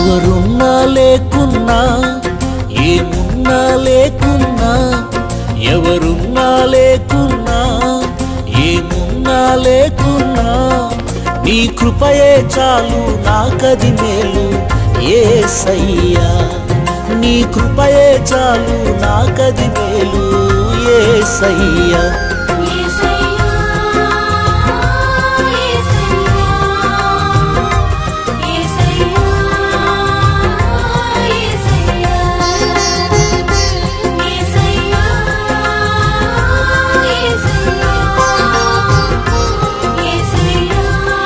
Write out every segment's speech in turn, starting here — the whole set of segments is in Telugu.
ఎవరున్నా లేకున్నా ఏమున్నా లేకున్నా ఎవరున్నా లేకున్నా ఏమున్నా లేకున్నా నీ కృపయే చాలు నాకది మేలు ఏసయ్యా నీ కృపయే చాలు నాకది మేలు ఏసయ్యా యేసయ్యా యేసయ్యా యేసయ్యా యేసయ్యా యేసయ్యా యేసయ్యా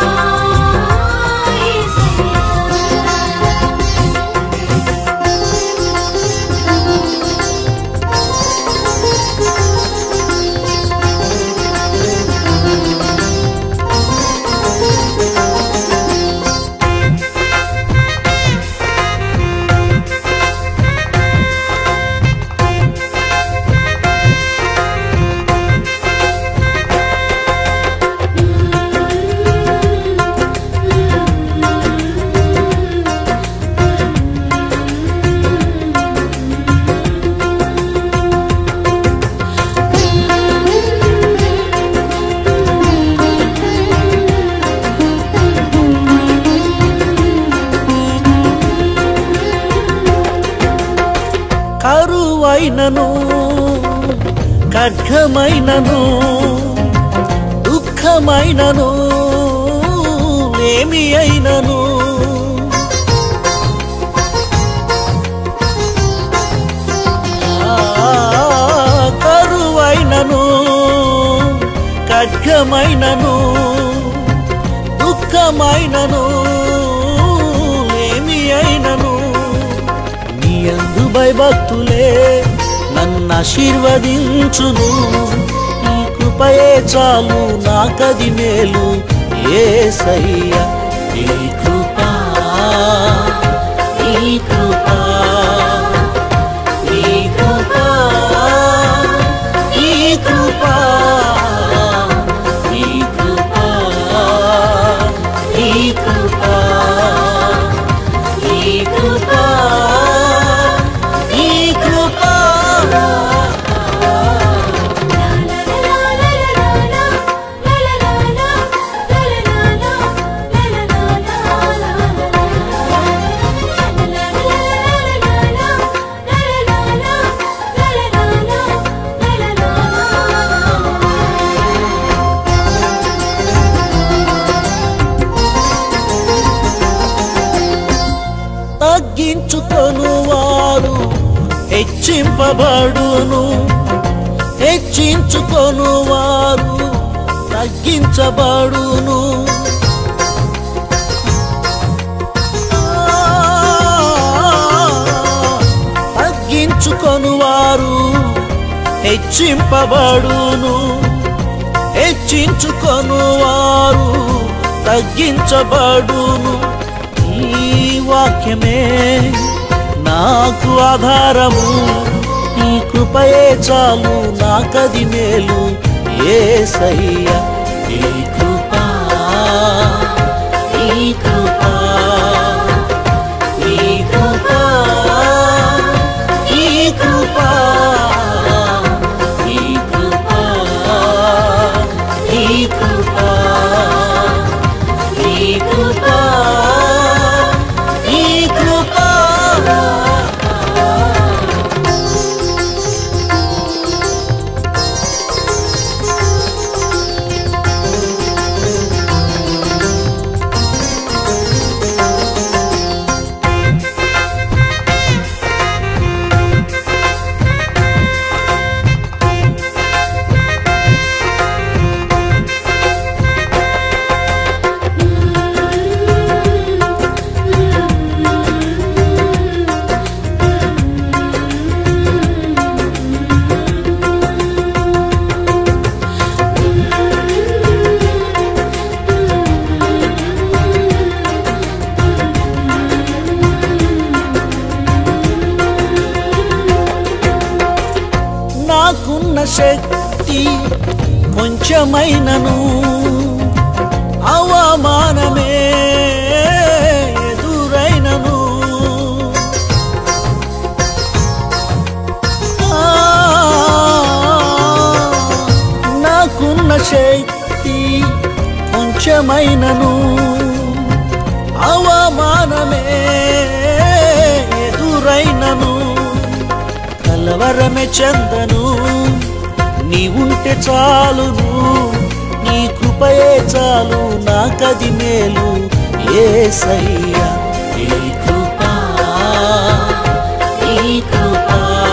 కరువైనను ఖడ్గమైనను దుఃఖమైనను ఏమి అయినను ఆ, కరువైనను ఖడ్గమైనను దుఃఖమైనను ఏమి అయినను నీ అందు భయభక్తులే నన్ను ఆశీర్వదించును నీ కృపయే చాలు నాకది మేలు ఏసయ్య నీ కృపా నీ కృపా నీ కృపా నీ కృపా నీ కృపా నీ కృపా నీ కృపా నీ కృపా తగ్గించుకొను వారు హెచ్చింపబడును హెచ్చించుకొను వారు తగ్గించబడును తగ్గించుకొను వారు హెచ్చింపబడును హెచ్చించుకొను వారు తగ్గించబడును ఈ వాక్యమే నాకు ఆధారము ఈ కృపయే చాలు నాకది మేలు ఏసయ్య ఈ కృపా ఈ కృపా ఈ కృపా ఈ కృపా ఈ కృపా ఈ కృపా ఈ కృపా ఈ కృపా నాకున్న శక్తి కొంచెమైనను అవమానమే ఎదురైనను కష్టమైనను అవమానమే ఎదురైనను కలవరమే చెందను నీ ఉంటే చాలును నీ కృపయే చాలు నాకది మేలు ఏసయ్యా నీ కృపా నీ కృపా